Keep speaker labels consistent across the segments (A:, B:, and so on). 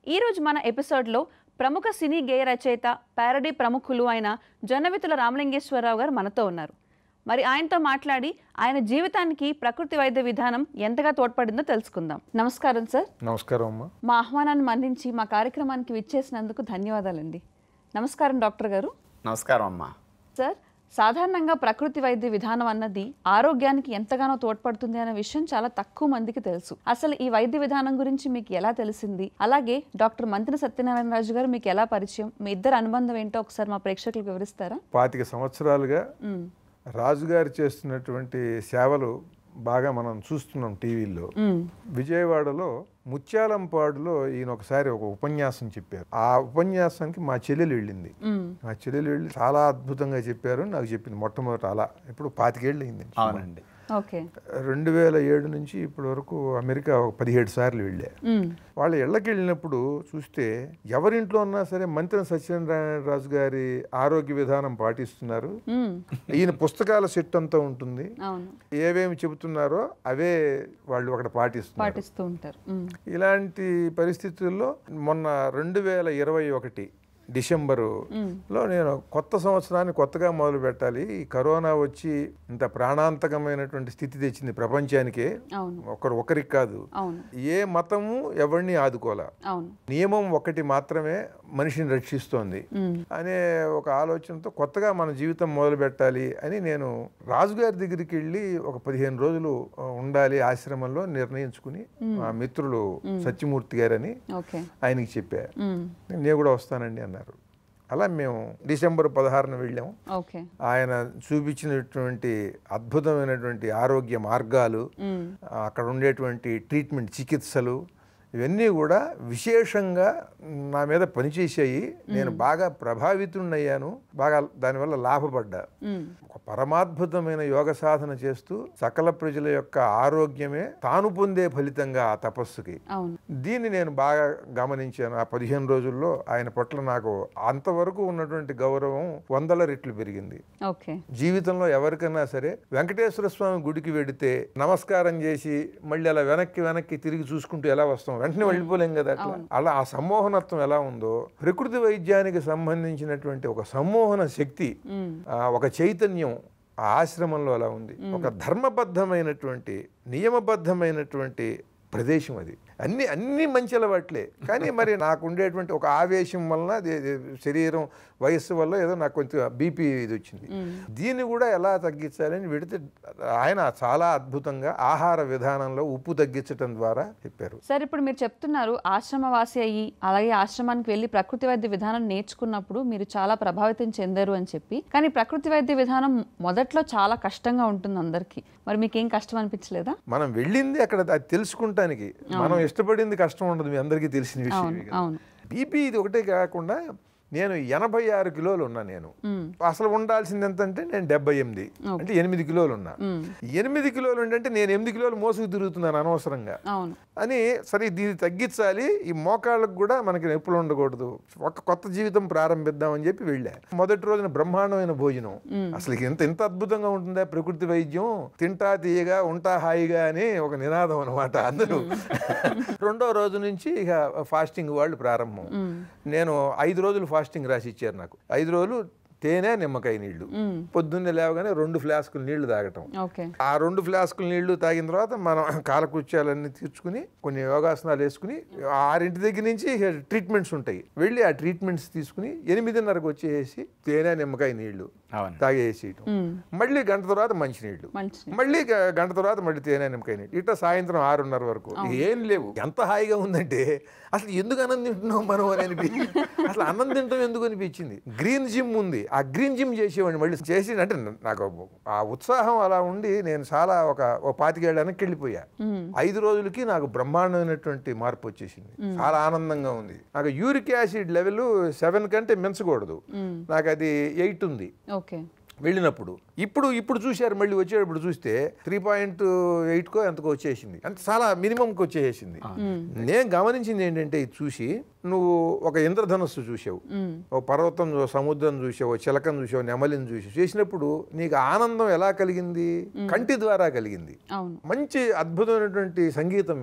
A: ఈరోజు మన ఎపిసోడ్లో ప్రముఖ సినీ గేయ రచయిత పారడీ ప్రముఖులు అయిన జొన్నవితుల రామలింగేశ్వరరావు గారు మనతో ఉన్నారు మరి ఆయనతో మాట్లాడి ఆయన జీవితానికి ప్రకృతి వైద్య విధానం ఎంతగా తోడ్పడిందో తెలుసుకుందాం నమస్కారం సార్
B: నమస్కారం అమ్మా
A: మా ఆహ్వానాన్ని మన్నించి మా కార్యక్రమానికి విచ్చేసినందుకు ధన్యవాదాలండి నమస్కారం డాక్టర్ గారు
C: నమస్కారం అమ్మా
A: సార్ సాధారణంగా ప్రకృతి వైద్య విధానం అన్నది ఆరోగ్యానికి ఎంతగానో తోడ్పడుతుంది అనే విషయం చాలా తక్కువ మందికి తెలుసు అసలు ఈ వైద్య విధానం గురించి మీకు ఎలా తెలిసింది అలాగే డాక్టర్ మంత్రి సత్యనారాయణ రాజు గారు మీకు ఎలా పరిచయం మీ ఇద్దరు అనుబంధం ఏంటో ఒకసారి మా ప్రేక్షకులకు వివరిస్తారా
B: పాతిక సంవత్సరాలుగా
A: మ్మ్.
B: రాజుగారు చేస్తున్నటువంటి సేవలు బాగా మనం చూస్తున్నాం టీవీల్లో
A: మ్మ్.
B: విజయవాడలో ముత్యాలంపాడులో ఈయన ఒకసారి ఒక ఉపన్యాసం చెప్పారు ఆ ఉపన్యాసానికి మా చెల్లెలు వెళ్ళింది
A: మ్మ్.
B: మా చెల్లెలు వెళ్ళి చాలా అద్భుతంగా చెప్పారు అని నాకు చెప్పింది మొట్టమొదట అలా ఇప్పుడు పాతికేళ్ళు అయింది
C: అవునండి
A: ఓకే
B: రెండు వేల ఏడు నుంచి ఇప్పటి వరకు అమెరికా ఒక పదిహేడు సార్లు వెళ్ళా
A: మ్మ్.
B: వాళ్ళ ఇళ్ళకి వెళ్ళినప్పుడు చూస్తే ఎవరింట్లో ఉన్నా సరే మంత్రి సత్యనారాయణ రాజు గారి ఆరోగ్య విధానం పాటిస్తున్నారు
A: మ్మ్.
B: ఈయన పుస్తకాల సెట్ అంతా ఉంటుంది
A: అవును
B: ఏవేమి చెబుతున్నారో అవే వాళ్ళు అక్కడ పాటిస్తున్నారు
A: పాటిస్తూ ఉంటారు మ్మ్.
B: ఇలాంటి పరిస్థితుల్లో మొన్న రెండు వేల ఇరవై ఒకటి డిసెంబరు లో నేను కొత్త సంవత్సరాన్ని కొత్తగా మొదలు పెట్టాలి ఈ కరోనా వచ్చి ఇంత ప్రాణాంతకమైనటువంటి స్థితి తెచ్చింది ప్రపంచానికే
A: అవును
B: ఒకరు ఒకరికి కాదు
A: అవును
B: ఏ మతము ఎవరిని ఆదుకోలే
A: అవును
B: నియమం ఒకటి మాత్రమే మనిషిని రక్షిస్తోంది
A: మ్మ్.
B: అనే ఒక ఆలోచనతో కొత్తగా మన జీవితం మొదలు పెట్టాలి అని నేను రాజుగారి దగ్గరికి వెళ్ళి ఒక పదిహేను రోజులు ఆ, ఉండాలి ఆశ్రమంలో నిర్ణయించుకుని మా మిత్రులు సత్యమూర్తి గారని
A: ఓకే
B: ఆయనకి చెప్పా
A: మ్మ్.
B: నేను కూడా వస్తానండి అన్నారు అలా మేము డిసెంబర్ పదహారున వెళ్ళాము
A: ఓకే
B: ఆయన చూపించినటువంటి అద్భుతమైనటువంటి ఆరోగ్య మార్గాలు
A: మ్మ్.
B: అక్కడ ఉండేటువంటి ట్రీట్మెంట్ చికిత్సలు ఇవన్నీ కూడా విశేషంగా నా మీద పనిచేసాయి నేను బాగా ప్రభావితున్నయ్యాను బాగా దానివల్ల లాభపడ్డా
A: మ్మ్.
B: ఒక పరమాద్భుతమైన యోగ సాధన చేస్తూ సకల ప్రజల యొక్క ఆరోగ్యమే తాను పొందే ఫలితంగా ఆ తపస్సుకి
A: అవును
B: దీన్ని నేను బాగా గమనించాను ఆ పదిహేను రోజుల్లో ఆయన పట్ల నాకు అంతవరకు ఉన్నటువంటి గౌరవం వందల రెట్లు పెరిగింది
A: ఓకే
B: జీవితంలో ఎవరికైనా సరే వెంకటేశ్వర స్వామి గుడికి వెడితే నమస్కారం చేసి మళ్ళీ అలా వెనక్కి వెనక్కి తిరిగి చూసుకుంటూ ఎలా వస్తాం వెంటనే వెళ్ళిపోలేం కదా అట్లా అలా ఆ సమ్మోహనత్వం ఎలా ఉందో ప్రకృతి వైద్యానికి సంబంధించినటువంటి ఒక సమ్మోహన శక్తి
A: మ్మ్.
B: ఆ, ఒక చైతన్యం ఆ ఆశ్రమంలో అలా ఉంది ఒక ధర్మబద్ధమైనటువంటి నియమబద్ధమైనటువంటి ప్రదేశం అది అన్ని అన్ని మంచి అలవాట్లే కానీ మరి నాకు ఉండేటువంటి ఒక ఆవేశం వలన అది- అది శరీరం వయస్సు వల్ల ఏదో నాకు కొంచెం బీపీ ఇది వచ్చింది దీన్ని కూడా ఎలా తగ్గించాలని వెడితే ఆయన చాలా అద్భుతంగా ఆహార విధానంలో ఉప్పు తగ్గించడం ద్వారా చెప్పారు
A: సార్ ఇప్పుడు మీరు చెప్తున్నారు ఆశ్రమవాసి అయ్యి అలాగే ఆశ్రమానికి వెళ్ళి ప్రకృతి వైద్య విధానం నేర్చుకున్నప్పుడు మీరు చాలా ప్రభావితం చెందారు అని చెప్పి కానీ ప్రకృతి వైద్య విధానం మొదట్లో చాలా కష్టంగా ఉంటుంది అందరికీ మరి మీకేం కష్టం అనిపించలేదా
B: మనం వెళ్ళింది అక్కడ అది తెలుసుకుంటానికి మనం ఇష్టపడింది కష్టం ఉండదు మీ అందరికీ తెలిసిన విషయం
A: అవును అవును
B: బీపీ ఇది ఒకటే కాకుండా నేను ఎనభై ఆరు కిలోలు ఉన్నా నేను
A: మ్మ్.
B: అసలు ఉండాల్సింది ఎంత అంటే నేను డెబ్బై ఎనిమిది అంటే ఎనిమిది కిలోలు ఉన్నా
A: మ్మ్.
B: ఎనిమిది కిలోలు ఉంటే నేను ఎనిమిది కిలోలు మోసుకు తిరుగుతున్నాను అనవసరంగా
A: అవును
B: అని సరే దీన్ని తగ్గించాలి ఈ మోకాళ్ళకు కూడా మనకి నొప్పులు ఉండకూడదు ఒక కొత్త జీవితం ప్రారంభిద్దామని చెప్పి వెళ్ళా మొదటి రోజున బ్రహ్మాండమైన భోజనం అసలు ఎంత ఎంత అద్భుతంగా ఉంటుందా ప్రకృతి వైద్యం తింటా తీయగా ఉంటా హాయిగా అని ఒక నినాదం అనమాట అందరూ రెండో రోజు నుంచి ఇక ఫాస్టింగ్ వాళ్ళు ప్రారంభం నేను ఐదు రోజులు ఫాస్టింగ్ రాసి ఇచ్చారు నాకు ఐదు రోజులు తేనె నిమ్మకాయ నీళ్లు
A: మ్మ్.
B: పొద్దున్నే లేవగానే రెండు ఫ్లాస్కులు నీళ్లు తాగటం
A: ఓకే
B: ఆ రెండు ఫ్లాస్కులు నీళ్లు తాగిన తర్వాత మనం కాలకృత్యాలన్నీ తీర్చుకుని కొన్ని యోగాసనాలు వేసుకుని ఆరింటి దగ్గర నుంచి ఇక ట్రీట్మెంట్స్ ఉంటాయి వెళ్ళి ఆ ట్రీట్మెంట్స్ తీసుకుని ఎనిమిదిన్నరకు వచ్చేసి తేనె నిమ్మకాయ నీళ్లు
C: అవును
B: తాగేసేయటం
A: మ్మ్.
B: మళ్ళీ గంట తర్వాత మంచినీళ్ళు
A: మంచి
B: మళ్ళీ గ- గంట తర్వాత మళ్ళీ తేనె నిమ్మకాయ నీళ్ళు ఇట్లా సాయంత్రం ఆరున్నర వరకు ఏం లేవు ఎంత హాయిగా ఉందంటే అసలు ఎందుకు అన్నం తింటున్నాం మనం అని అనిపి అసలు అన్నం తింటాం ఎందుకు అనిపించింది గ్రీన్ జిమ్ ఉంది ఆ గ్రీన్ జిమ్ చేసేవాడిని మళ్ళీ చేసి అంటే నాకు ఆ ఉత్సాహం అలా ఉండి నేను చాలా ఒక ఓ పాతికేళ్ళ వెనక్కి వెళ్ళిపోయా ఐదు రోజులకి నాకు బ్రహ్మాండమైనటువంటి మార్పు వచ్చేసింది చాలా ఆనందంగా ఉంది నాకు యూరిక్ యాసిడ్ లెవెల్ సెవెన్ కంటే మించకూడదు నాకు అది ఎయిట్ ఉంది
A: ఓకే
B: వెళ్ళినప్పుడు ఇప్పుడు ఇప్పుడు చూశారు మళ్ళీ వచ్చేటప్పుడు చూస్తే త్రీ పాయింట్ ఎయిట్కో ఎంతకో వచ్చేసింది అంటే చాలా మినిమంకి వచ్చేసింది నేను గమనించింది ఏంటంటే ఇది చూసి నువ్వు ఒక ఇంద్రధనస్సు చూసావు ఓ పర్వతం చూ- సముద్రం చూసావు ఓ చిలకను చూసావు నెమలిని చూసావు చేసినప్పుడు నీకు ఆనందం ఎలా కలిగింది కంటి ద్వారా కలిగింది
A: అవును
B: మంచి అద్భుతమైనటువంటి సంగీతం విన్నాం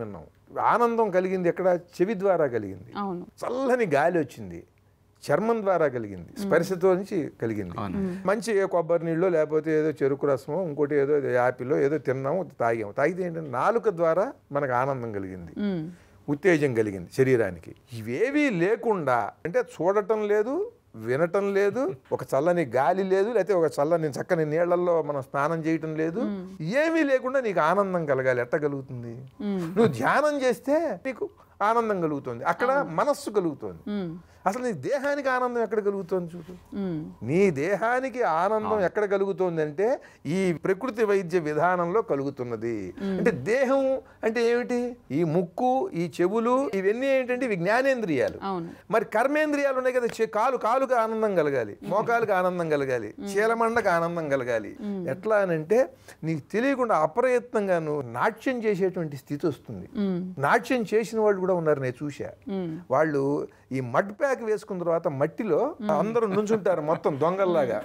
B: ఆనందం కలిగింది ఎక్కడ చెవి ద్వారా కలిగింది
A: అవును
B: చల్లని గాలి వచ్చింది చర్మం ద్వారా కలిగింది స్పర్శతో నుంచి కలిగింది మంచి ఏ కొబ్బరి నీళ్ళు లేకపోతే ఏదో చెరుకు రసమో ఇంకోటి ఏదో ఏదో యాపిల్లో ఏదో తిన్నాము తాగాము తాగితే ఏంటంటే నాలుక ద్వారా మనకు ఆనందం కలిగింది
A: ఉమ్,
B: ఉత్తేజం కలిగింది శరీరానికి ఇవేవీ లేకుండా అంటే చూడటం లేదు వినటం లేదు ఒక చల్లని గాలి లేదు లేకపోతే ఒక చల్లని చక్కని నీళ్లలో మనం స్నానం చేయటం లేదు ఏమీ లేకుండా నీకు ఆనందం కలగాలి ఎట్ట కలుగుతుంది
A: ఉమ్,
B: నువ్వు ధ్యానం చేస్తే నీకు ఆనందం కలుగుతుంది అక్కడ మనస్సు కలుగుతుంది
A: ఉమ్,
B: అసలు నీ దేహానికి ఆనందం ఎక్కడ కలుగుతుంది చూడు
A: ఉమ్,
B: నీ దేహానికి ఆనందం ఎక్కడ కలుగుతుంది అంటే ఈ ప్రకృతి వైద్య విధానంలో కలుగుతున్నది అంటే దేహం అంటే ఏమిటి ఈ ముక్కు ఈ చెవులు ఇవన్నీ ఏంటంటే ఇవి జ్ఞానేంద్రియాలు
A: అవును
B: మరి కర్మేంద్రియాలు ఉన్నాయి కదా చే- కాలు కాలుకి ఆనందం కలగాలి మోకాలుకి ఆనందం కలగాలి చీలమండకి ఆనందం కలగాలి ఎట్లా అనంటే నీకు తెలియకుండా అప్రయత్నంగా నువ్వు నాట్యం చేసేటువంటి స్థితి వస్తుంది
A: ఉమ్,
B: నాట్యం చేసిన వాళ్ళు కూడా ఉన్నారు నేను చూసా
A: ఉమ్,
B: వాళ్ళు ఈ మడ్ ప్యాక్ వేసుకున్న తర్వాత మట్టిలో అందరూ నుంచుంటారు మొత్తం దొంగల్లాగా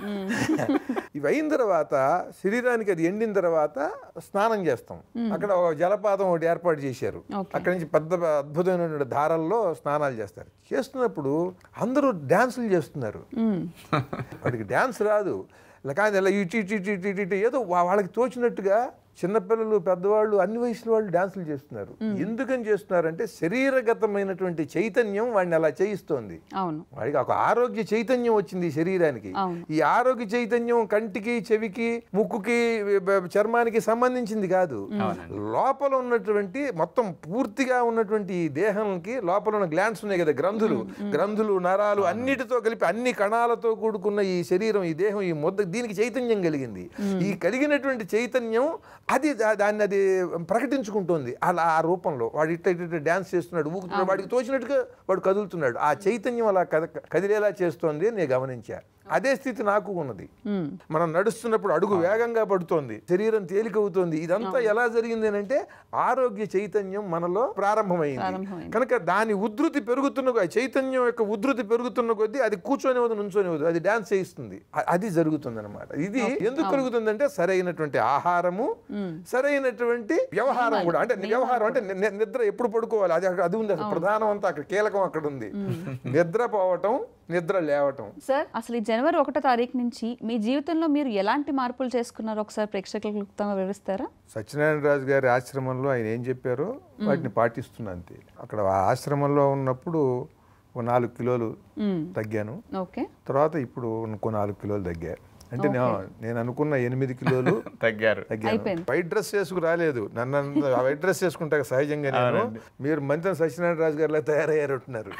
B: ఇవి అయిన తర్వాత శరీరానికి అది ఎండిన తర్వాత స్నానం చేస్తాం అక్కడ ఒక జలపాతం ఒకటి ఏర్పాటు చేశారు
A: Okay.
B: అక్కడి నుంచి పెద్ద అద్భుతమైన ధారల్లో స్నానాలు చేస్తారు చేస్తున్నప్పుడు అందరూ డాన్సులు చేస్తున్నారు
A: ఉమ్,
B: వాడికి డ్యాన్స్ రాదు ఇలా కానీ ఇలా ఇటు ఇటు ఇటు ఇటు ఇటు ఇటు ఏదో వా- వాళ్ళకి తోచినట్టుగా చిన్నపిల్లలు పెద్దవాళ్ళు అన్ని వయసుల వాళ్ళు డ్యాన్సులు చేస్తున్నారు ఎందుకని చేస్తున్నారంటే శరీరగతమైనటువంటి చైతన్యం వాడిని అలా చేయిస్తోంది
A: అవును
B: వాడికి ఒక ఆరోగ్య చైతన్యం వచ్చింది ఈ శరీరానికి
A: అవును.
B: ఈ ఆరోగ్య చైతన్యం కంటికి చెవికి ముక్కుకి బ- చర్మానికి సంబంధించింది కాదు లోపల ఉన్నటువంటి మొత్తం పూర్తిగా ఉన్నటువంటి ఈ దేహానికి లోపల ఉన్న గ్లాండ్స్ ఉన్నాయి కదా గ్రంథులు గ్రంథులు నరాలు అన్నిటితో కలిపి అన్ని కణాలతో కూడుకున్న ఈ శరీరం ఈ దేహం ఈ ముద్ద దీనికి చైతన్యం కలిగింది ఈ కలిగినటువంటి చైతన్యం అది దా- దాన్ని అది ప్రకటించుకుంటుంది అలా ఆ రూపంలో వాడు ఇట్ట ఇట్ట డ్యాన్స్ చేస్తున్నాడు ఊగుతున్నాడు వాడికి తోచినట్టుగా వాడు కదులుతున్నాడు ఆ చైతన్యం అలా కద కదిలేలా చేస్తోంది అని నేను గమనించా అదే స్థితి నాకు ఉన్నది
A: ఉమ్,
B: మనం నడుస్తున్నప్పుడు అడుగు వేగంగా పడుతోంది శరీరం తేలికవుతోంది ఇదంతా ఎలా జరిగింది అని అంటే ఆరోగ్య చైతన్యం మనలో ప్రారంభమైంది
A: ప్రారంభమైంది.
B: కనుక దాని ఉధృతి పెరుగుతున్న కొ- చైతన్యం యొక్క ఉధృతి పెరుగుతున్న కొద్దీ అది కూర్చొనివద్దు నుంచొనివద్దు అది డ్యాన్స్ చేయిస్తుంది అ- అది జరుగుతుంది అనమాట ఇది ఎందుకు కలుగుతుందంటే సరైనటువంటి ఆహారము సరైనటువంటి వ్యవహారం కూడా అంటే వ్యవహారం అంటే ని- ని- నిద్ర ఎప్పుడు పడుకోవాలి అది అక్కడ- అది ఉంది అసలు ప్రధానం అంతా అక్కడ కీలకం అక్కడ ఉంది నిద్ర పోవటం నిద్ర లేవటం
A: సార్ అసలు ఈ జనవరి ఒకటో తారీఖు నుంచి మీ జీవితంలో మీరు ఎలాంటి మార్పులు చేసుకున్నారో ఒకసారి ప్రేక్షకులకు క్లుప్తంగా వివరిస్తారా
B: సత్యనారాయణ రాజు గారి ఆశ్రమంలో ఆయన ఏం చెప్పారో వాటిని పాటిస్తున్నా అంతే అక్కడ ఆ ఆశ్రమంలో ఉన్నప్పుడు ఒక నాలుగు కిలోలు
A: ఉమ్,
B: తగ్గాను
A: ఓకే
B: తర్వాత ఇప్పుడు ఇంకో నాలుగు కిలోలు తగ్గా అంటే నేను నేను అనుకున్న ఎనిమిది కిలోలు
C: తగ్గారు
B: తగ్గాను
A: అయిపోయింది.
B: వైట్ డ్రెస్ వేసుకు రాలేదు నన్ను అంత- ఆ వైట్ డ్రెస్ వేసుకుంటా సహజంగా నేను మీరు మంత్రి సత్యనారాయణ రాజు గారిలా తయారయ్యారు అంటున్నారు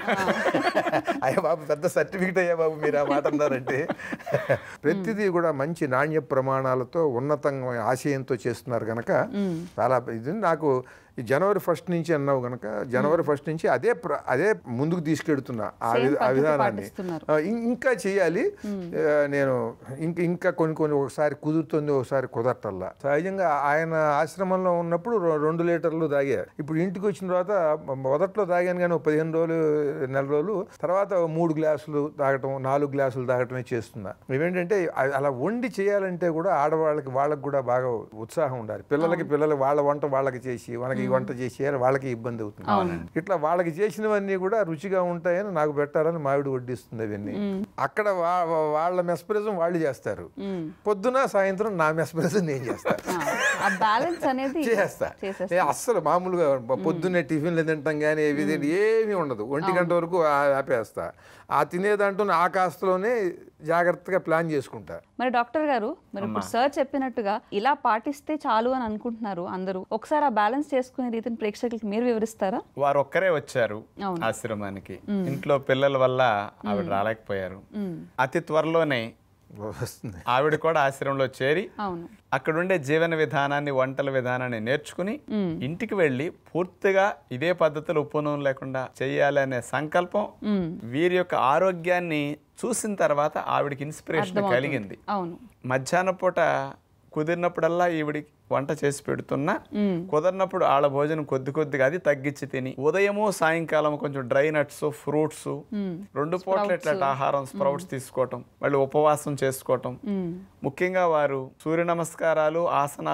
B: అయ్యా బాబు పెద్ద సర్టిఫికెట్ అయ్యా బాబు మీరు ఆ మాట అన్నారంటే ప్రతిదీ కూడా మంచి నాణ్య ప్రమాణాలతో ఉన్నతంగా ఆశయంతో చేస్తున్నారు కనుక చాలా ఇది నాకు ఈ జనవరి ఫస్ట్ నుంచి అన్నావు కనుక జనవరి ఫస్ట్ నుంచి అదే ప్ర- అదే ముందుకు తీసుకెడుతున్నా ఆ
A: Same
B: వి- ఆ
A: పద్ధతి
B: విధానాన్ని
A: పాటిస్తున్నారు.
B: ఆ, ఇం- ఇంకా చేయాలి ఆ, నేను ఇంక ఇంకా కొన్ని కొన్ని ఒకసారి కుదురుతుంది ఒకసారి కుదరటల్లా సహజంగా ఆయన ఆశ్రమంలో ఉన్నప్పుడు రొ- రెండు లీటర్లు తాగా ఇప్పుడు ఇంటికి వచ్చిన తర్వాత మ- మొదట్లో తాగాను కానీ ఒక పదిహేను రోజులు నెల రోజులు తర్వాత ఓ మూడు గ్లాసులు తాగటం నాలుగు గ్లాసులు తాగటమే చేస్తున్నా ఇవేంటంటే అ- అలా వండి చేయాలంటే కూడా ఆడవాళ్ళకి వాళ్ళకి కూడా బాగా ఉత్సాహం ఉండాలి పిల్లలకి పిల్లలు వాళ్ళ వంట వాళ్ళకి చేసి మనకి ఈ వంట చేసి వాళ్ళకి ఇబ్బంది అవుతుంది ఇట్లా వాళ్ళకి చేసినవన్నీ కూడా రుచిగా ఉంటాయని నాకు పెట్టాలని మావిడి వడ్డిస్తుంది అవన్నీ అక్కడ వా- వా- వాళ్ళ మెస్పరిజం వాళ్ళు చేస్తారు
A: ఉమ్,
B: పొద్దున సాయంత్రం నా మెస్పరిజం నేను చేస్తాను
A: ఆ, ఆ బ్యాలెన్స్ అనేది
B: చేస్తా
A: చేసేస్తా
B: నేను అస్సలు మామూలుగా పొద్దున్నే టిఫిన్లు తింటాం కానీ ఏవి తిని ఏమీ ఉండదు ఒంటి గంట వరకు ఆ- ఆపేస్తా ఆ తినేదాంట్లో ఆ కాస్తలోనే జాగ్రత్తగా ప్లాన్ చేసుకుంటా
A: మరి డాక్టర్ గారు మరి ఇప్పుడు సార్ చెప్పినట్టుగా ఇలా పాటిస్తే చాలు అని అనుకుంటున్నారు అందరూ ఒకసారి ఆ బ్యాలెన్స్ చేసుకునే రీతిని ప్రేక్షకులకు మీరు వివరిస్తారా
C: వారు ఒక్కరే వచ్చారు
A: అవును.
C: ఆశ్రమానికి ఇంట్లో పిల్లల వల్ల ఆవిడ రాలేకపోయారు
A: ఉమ్,
C: అతి త్వరలోనే
B: వస్తుంది
C: ఆవిడ కూడా ఆశ్రమంలో చేరి
A: అవును
C: అక్కడుండే జీవన విధానాన్ని వంటల విధానాన్ని నేర్చుకుని
A: మ్మ్.
C: ఇంటికి వెళ్ళి పూర్తిగా ఇదే పద్ధతిలో ఉపనయం లేకుండా చేయాలి అనే సంకల్పం
A: ఉమ్,
C: వీరి యొక్క ఆరోగ్యాన్ని చూసిన తర్వాత ఆవిడకి ఇన్స్పిరేషన్ కలిగింది
A: అవును
C: మధ్యాహ్నం పూట కుదిరినప్పుడల్లా ఈవిడికి వంట చేసి పెడుతున్నా
A: ఉమ్,
C: కుదరినప్పుడు ఆళ్ళ భోజనం కొద్ది కొద్దిగా అది తగ్గించి తిని ఉదయము సాయంకాలం కొంచెం డ్రై నట్స్ ఫ్రూట్స్
A: ఉమ్,
C: రెండు పూట్ల ఇట్లా ఆహారం స్ప్రౌట్స్ తీసుకోవటం మళ్ళీ ఉపవాసం చేసుకోవటం
A: ఉమ్,
C: ముఖ్యంగా వారు సూర్య నమస్కారాలు ఆసనాలు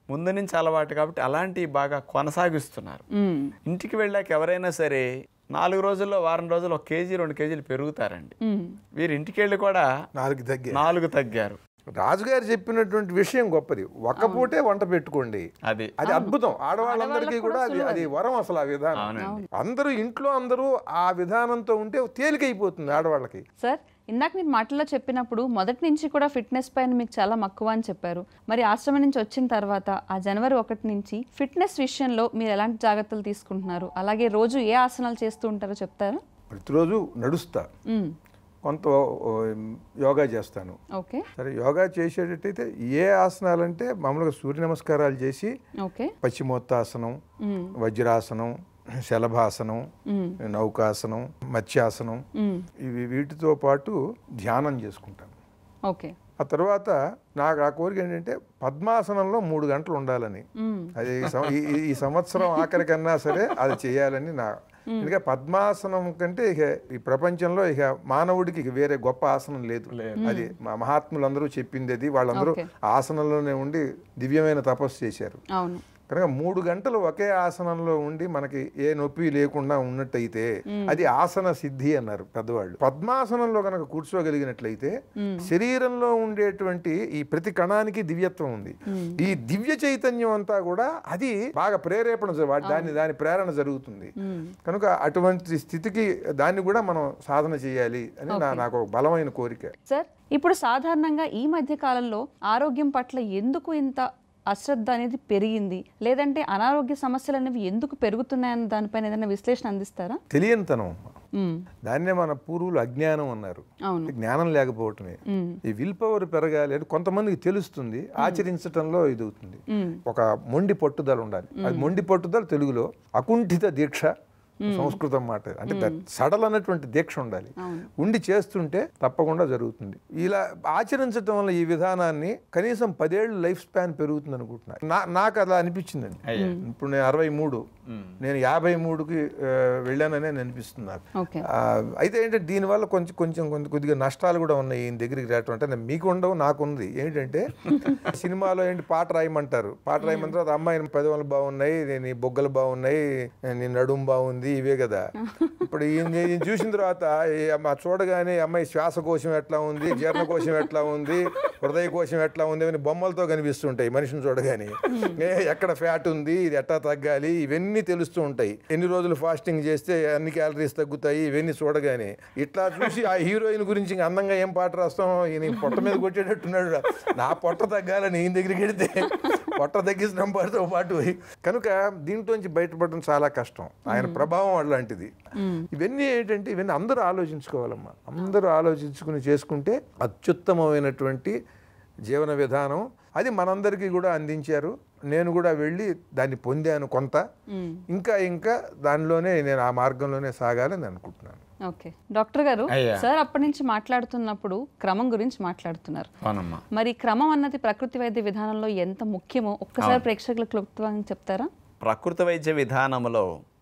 C: ముందు నుంచి అలవాటు కాబట్టి అలాంటివి బాగా కొనసాగిస్తున్నారు
A: మ్మ్.
C: ఇంటికి వెళ్ళాక ఎవరైనా సరే నాలుగు రోజుల్లో వారం రోజుల్లో ఒక కేజీ రెండు కేజీలు పెరుగుతారండి
A: మ్మ్.
C: వీరు ఇంటికి వెళ్ళి కూడా
B: నాలుగు తగ్గి
C: నాలుగు తగ్గారు
B: రాజుగారు చెప్పినటువంటి విషయం గొప్పది ఒక్క పూటే వంట పెట్టుకోండి
C: అది
B: అది అద్భుతం ఆడవాళ్ళందరికీ కూడా అది అది వరం అసలు ఆ విధానం
C: అవునండి
B: అందరూ ఇంట్లో అందరూ ఆ విధానంతో ఉంటే తేలికైపోతుంది ఆడవాళ్ళకి
A: సార్ ఇందాక మీరు మాటల్లో చెప్పినప్పుడు మొదటి నుంచి కూడా ఫిట్నెస్ పైన మీకు చాలా మక్కువ అని చెప్పారు మరి ఆశ్రమం నుంచి వచ్చిన తర్వాత ఆ జనవరి ఒకటి నుంచి ఫిట్నెస్ విషయంలో మీరు ఎలాంటి జాగ్రత్తలు తీసుకుంటున్నారు అలాగే రోజు ఏ ఆసనాలు చేస్తూ ఉంటారో చెప్తారా
B: ప్రతిరోజు నడుస్తా
A: మ్మ్.
B: కొంత ఓ, యోగా చేస్తాను
A: ఓకే
B: సరే యోగా చేసేటట్టయితే ఏ ఆసనాలంటే మామూలుగా సూర్య నమస్కారాలు చేసి
A: ఓకే
B: పశ్చిమోత్తాసనం
A: మ్మ్.
B: వజ్రాసనం శలభాసనం
A: మ్మ్.
B: నౌకాసనం మత్స్యాసనం
A: మ్మ్.
B: ఇవి వీటితో పాటు ధ్యానం చేసుకుంటాను
A: ఓకే
B: ఆ తర్వాత నాకు ఆ కోరిక ఏంటంటే పద్మాసనంలో మూడు గంటలు ఉండాలని
A: మ్మ్.
B: అది ఈ సం- ఈ- ఈ- ఈ సంవత్సరం ఆఖరికన్నా సరే అది చేయాలని నా ఎందుకంటే పద్మాసనం కంటే ఇక ఈ ప్రపంచంలో ఇక మానవుడికి ఇక వేరే గొప్ప ఆసనం లేదు అది మా మహాత్ములందరూ చెప్పింది అది వాళ్ళందరూ
A: Okay.
B: ఆసనంలోనే ఉండి దివ్యమైన తపస్సు చేశారు
A: అవును
B: కనుక మూడు గంటలు ఒకే ఆసనంలో ఉండి మనకి ఏ నొప్పి లేకుండా ఉన్నట్టయితే అది ఆసన సిద్ధి అన్నారు పెద్దవాళ్ళు పద్మాసనంలో కనుక కూర్చోగలిగినట్లయితే శరీరంలో ఉండేటువంటి ఈ ప్రతి కణానికి దివ్యత్వం ఉంది ఈ దివ్య చైతన్యం అంతా కూడా అది బాగా ప్రేరేపణ జ- వాటి- దాని దాని ప్రేరణ జరుగుతుంది కనుక అటువంటి స్థితికి దాన్ని కూడా మనం సాధన చేయాలి అని నా నాకు ఒక బలమైన కోరిక
A: సార్ ఇప్పుడు సాధారణంగా ఈ మధ్య కాలంలో ఆరోగ్యం పట్ల ఎందుకు ఇంత అశ్రద్ధ అనేది పెరిగింది లేదంటే అనారోగ్య సమస్యలు అనేవి ఎందుకు పెరుగుతున్నాయన్న దానిపైన ఏదైనా విశ్లేషణ అందిస్తారా
B: తెలియనితనం
A: మ్మ్.
B: దాన్నే మన పూర్వులు అజ్ఞానం అన్నారు
A: అవును
B: జ్ఞానం లేకపోవటమే
A: మ్మ్.
B: ఈ విల్ పవర్ పెరగాలి అని కొంతమందికి తెలుస్తుంది ఆచరించటంలో ఇది అవుతుంది
A: మ్మ్.
B: ఒక మొండి పట్టుదల ఉండాలి అది మొండి పట్టుదల తెలుగులో అకుంఠిత దీక్ష సంస్కృతం మాట అంటే that సడల్ అన్నటువంటి దీక్ష ఉండాలి
A: అవును.
B: ఉండి చేస్తుంటే తప్పకుండా జరుగుతుంది ఇలా ఆచరించటం వల్ల ఈ విధానాన్ని కనీసం పదేళ్ళు లైఫ్ స్పాన్ పెరుగుతుంది అనుకుంటున్నా నా నాకు అలా అనిపించిందండి
C: అయ్యా.
B: ఇప్పుడు నేను అరవై మూడు నేను యాభై మూడుకి ఆ, వెళ్ళాననే అనిపిస్తుంది నాకు
A: ఓకే
B: ఆ, అయితే ఏంటంటే దీనివల్ల కొంచెం కొంచెం కొంచెం కొద్దిగా నష్టాలు కూడా ఉన్నాయి ఈయన దగ్గరికి రావటం అంటే నేను మీకు ఉండవు నాకు ఉంది ఏంటంటే సినిమాలో ఏంటి పాట రాయమంటారు పాట రాయమంటారు అది అమ్మాయి పదవులు బాగున్నాయి నీ- నీ బొగ్గలు బాగున్నాయి నీ నడుము బాగుంది ఇవే కదా ఇప్పుడు ఈయన ఈయన చూసిన తర్వాత ఈ అమ్మ చూడగానే ఈ అమ్మాయి శ్వాసకోశం ఎట్లా ఉంది జీర్ణకోశం ఎట్లా ఉంది హృదయ కోశం ఎట్లా ఉంది అని బొమ్మలతో కనిపిస్తుంటాయి మనిషిని చూడగానే ఏ, ఎక్కడ ఫ్యాట్ ఉంది ఇది ఎట్లా తగ్గాలి ఇవన్నీ తెలుస్తూ ఉంటాయి ఎన్ని రోజులు ఫాస్టింగ్ చేస్తే అన్ని క్యాలరీస్ తగ్గుతాయి ఇవన్నీ చూడగానే ఇట్లా చూసి ఆ హీరోయిన్ గురించి ఇంక అందంగా ఏం పాట రాస్తాం ఈయన పొట్ట మీద కొట్టేటట్టున్నాడు నా పొట్ట తగ్గాలని ఈయన దగ్గరికి వెడితే పొట్ట తగ్గించడం పాటుతో పాటు కనుక దీంట్లోంచి బయటపడడం చాలా కష్టం ఆయన ప్రభావం అలాంటిది ఇవన్నీ ఏంటంటే ఇవన్నీ అందరూ ఆలోచించుకోవాలమ్మా అందరూ ఆలోచించుకుని చేసుకుంటే అత్యుత్తమమైనటువంటి జీవన విధానం అది మనందరికీ కూడా అందించారు నేను కూడా వెళ్ళి దాన్ని పొందాను కొంత
A: మ్మ్.
B: ఇంకా ఇంకా దానిలోనే నేను ఆ మార్గంలోనే సాగాలని అనుకుంటున్నాను
A: ఓకే డాక్టర్ గారు
C: అయ్యా.
A: సార్ అప్పటి నుంచి మాట్లాడుతున్నప్పుడు క్రమం గురించి మాట్లాడుతున్నారు
C: అవునమ్మా
A: మరి క్రమం అన్నది ప్రకృతి వైద్య విధానంలో ఎంత ముఖ్యమో ఒక్కసారి ప్రేక్షకులకు క్లుప్తంగా చెప్తారా
C: ప్రకృతి వైద్య విధానంలో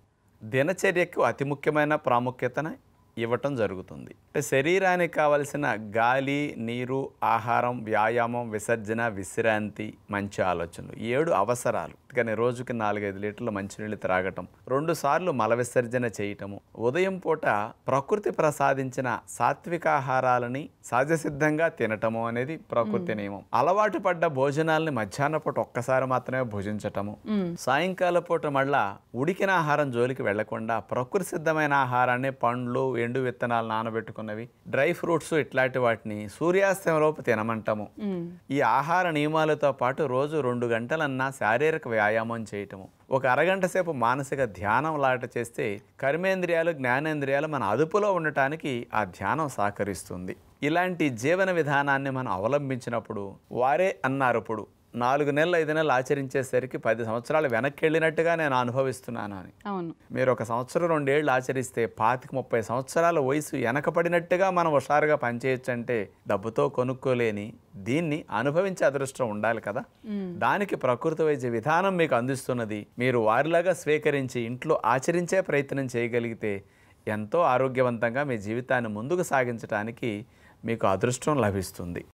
C: దినచర్యకు అతి ముఖ్యమైన ప్రాముఖ్యతను ఇవ్వటం జరుగుతుంది అంటే శరీరానికి కావలసిన గాలి నీరు ఆహారం వ్యాయామం విసర్జన విశ్రాంతి మంచి ఆలోచనలు ఏడు అవసరాలు కానీ రోజుకి నాలుగైదు లీటర్ల మంచినీళ్ళు త్రాగటం రెండు సార్లు మల విసర్జన చేయటము ఉదయం పూట ప్రకృతి ప్రసాదించిన సాత్విక ఆహారాలని సహజసిద్ధంగా తినటము అనేది ప్రకృతి నియమం అలవాటు పడ్డ భోజనాల్ని మధ్యాహ్న పూట ఒక్కసారి మాత్రమే భుజించటము సాయంకాల పూట మళ్ళా ఉడికిన ఆహారం జోలికి వెళ్లకుండా ప్రకృతి సిద్ధమైన ఆహారాన్ని పండ్లు ఎండు విత్తనాలు నానబెట్టుకున్నవి డ్రై ఫ్రూట్స్ ఇట్లాంటి వాటిని సూర్యాస్తమయంలోపు తినమంటాము
A: మ్మ్.
C: ఈ ఆహార నియమాలతో పాటు రోజు రెండు గంటలన్నా శారీరక వ్యాయామం చేయటము ఒక అరగంట సేపు మానసిక ధ్యానం లాట చేస్తే కర్మేంద్రియాలు జ్ఞానేంద్రియాలు మన అదుపులో ఉండటానికి ఆ ధ్యానం సహకరిస్తుంది ఇలాంటి జీవన విధానాన్ని మనం అవలంబించినప్పుడు వారే అన్నారు ఇప్పుడు నాలుగు నెలలు ఐదు నెలలు ఆచరించేసరికి పది సంవత్సరాలు వెనక్కి వెళ్ళినట్టుగా నేను అనుభవిస్తున్నాను అని
A: అవును
C: మీరు ఒక సంవత్సరం రెండేళ్ళు ఆచరిస్తే పాతిక ముప్పై సంవత్సరాల వయసు వెనకపడినట్టుగా మనం హుషారుగా పనిచేయచ్చు అంటే డబ్బుతో కొనుక్కోలేని దీన్ని అనుభవించే అదృష్టం ఉండాలి కదా దానికి ప్రకృతి వైద్య విధానం మీకు అందిస్తున్నది మీరు వారిలాగా స్వీకరించి ఇంట్లో ఆచరించే ప్రయత్నం చేయగలిగితే ఎంతో ఆరోగ్యవంతంగా మీ జీవితాన్ని ముందుకు సాగించడానికి మీకు అదృష్టం లభిస్తుంది